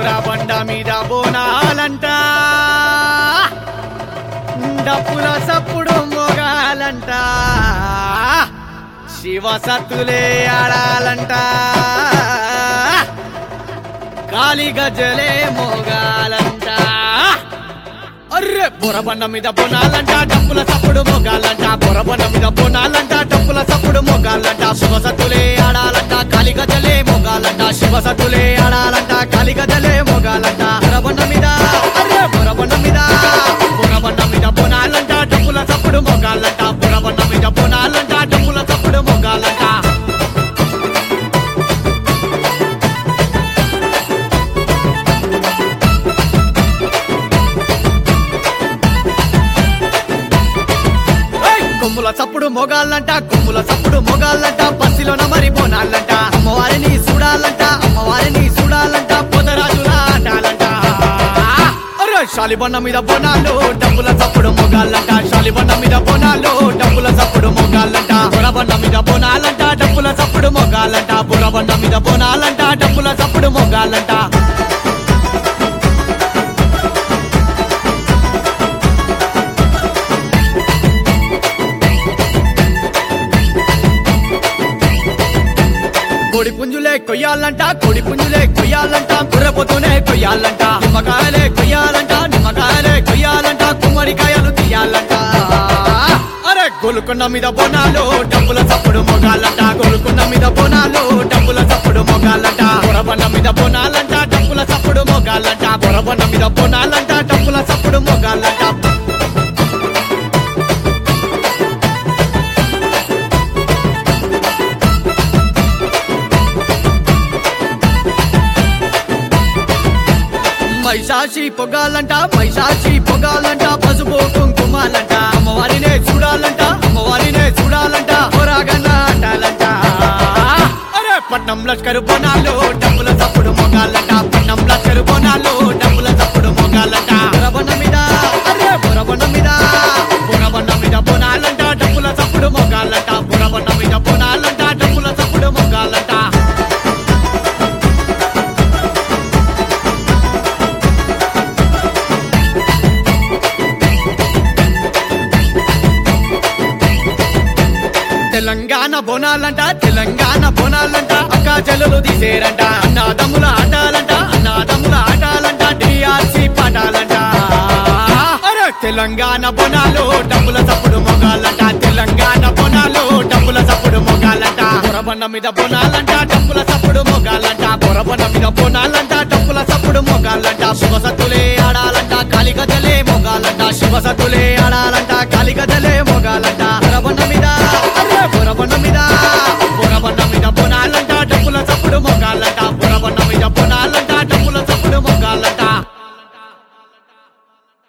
బురబండ మీద బోనాలంట డప్పుల సప్పుడు మోగాలంట శివ సత్తులే ఆడాలంట కాలి గజ్జలే మోగాలంట అర్రే బొరబండ మీద బొనాలంట డప్పుల సప్పుడు మోగాలంట బొరబండ మీద బొనాలంట డప్పుల సప్పుడు మోగాలంట శివ సత్తులే ఆడాలంట కాలి గజ్జలే మోగాలంట శివ సత్తులే ఆడాలంట కాలి గజ్జలే మోగాలంట బొరబండ మీద అర్రే బొరబండ మీద బొరబండ మీద బొనాలంట డప్పుల సప్పుడు మోగాలంట బొరబండ మీద బొనాలంట డప్పుల సప్పుడు మోగాలంట ఏయ్! కొమ్ముల చప్పుడు మొగాళ్ళంట కొమ్ముల చప్పుడు మొగాళ్ళంట బస్సులోన మరి బోనాలంట అమ్మవారిని చూడాలంట అమ్మవారిని చూడాలంట పొదరాజుల ఆటాలంట అరే శాలిబొన్న మీద బోనాలు డబ్బుల చప్పుడు మొగాళ్ళంట శాలిబొన్న మీద బోనాలు డబ్బుల చప్పుడు మొగాళ్ళంట బురబండ మీద బోనాలంట డబ్బుల చప్పుడు మొగాళ్ళంట బురబండ మీద బోనాలంట డబ్బుల చప్పుడు మొగాళ్ళంట కోడి పుంజులే కొయ్యాలంట కోడి పుంజులే కొయ్యాలంట బుర్రపోతూనే కొయ్యాలంట నిమ్మకాయలే కొయ్యాలంట నిమ్మకాయలే కొయ్యాలంట కుమ్మడికాయలు తీయాలంట అరే గోలుకొండ మీద బోనాలు డబ్బుల చప్పుడు మొగాలంట గోలుకొండ మీద బోనాలు డబ్బుల చప్పుడు మొగాలంట బొరబండ మీద బోనాలంట డబ్బుల చప్పుడు మొగాలంట బొరబండ మీద బోనాలంట డబ్బుల చప్పుడు మొగాలంట మైసాచి పొగాలంట మైసాచి పొగాలంట పసుపు కుంకుమాలంట అమ్మవారినే చూడాలంట అమ్మవారినే చూడాలంట పొరాగన్న అంటాలంట అరే పట్నం లష్కరు బోనాలు డబ్బుల తప్పుడు మొగాలంట పట్నం లష్కరు బోనాలు డబ్బుల తప్పుడు మొగాలంట బురబండ మీద అరే బురబండ మీద బురబండ మీద బోనాలంట డబ్బుల తప్పుడు మొగాలంట బురబండ మీద బోనాలంట డబ్బుల తప్పుడు మొగాలంట తెలంగాణ బోనాలంట తెలంగాణ బోనాలంట అక్క చెల్లెలు తీసేరంట అన్నాదమ్ముల ఆటాలంట అన్నాదమ్ముల ఆటాలంట డిఆర్సి పాటాలంట అరే తెలంగాణ బోనాలు డబ్బుల తప్పుడు మొగాలంట తెలంగాణ బోనాలు డబ్బుల తప్పుడు మొగాలంట బొరబండ మీద బోనాలంట డబ్బుల తప్పుడు మొగాలంట బొరబండ మీద బోనాలంట డబ్బుల తప్పుడు మొగాలంట శివ సత్తులే ఆడాలంట కాలిగజలే మొగాలంట శివ సత్తులే ఆడాలంట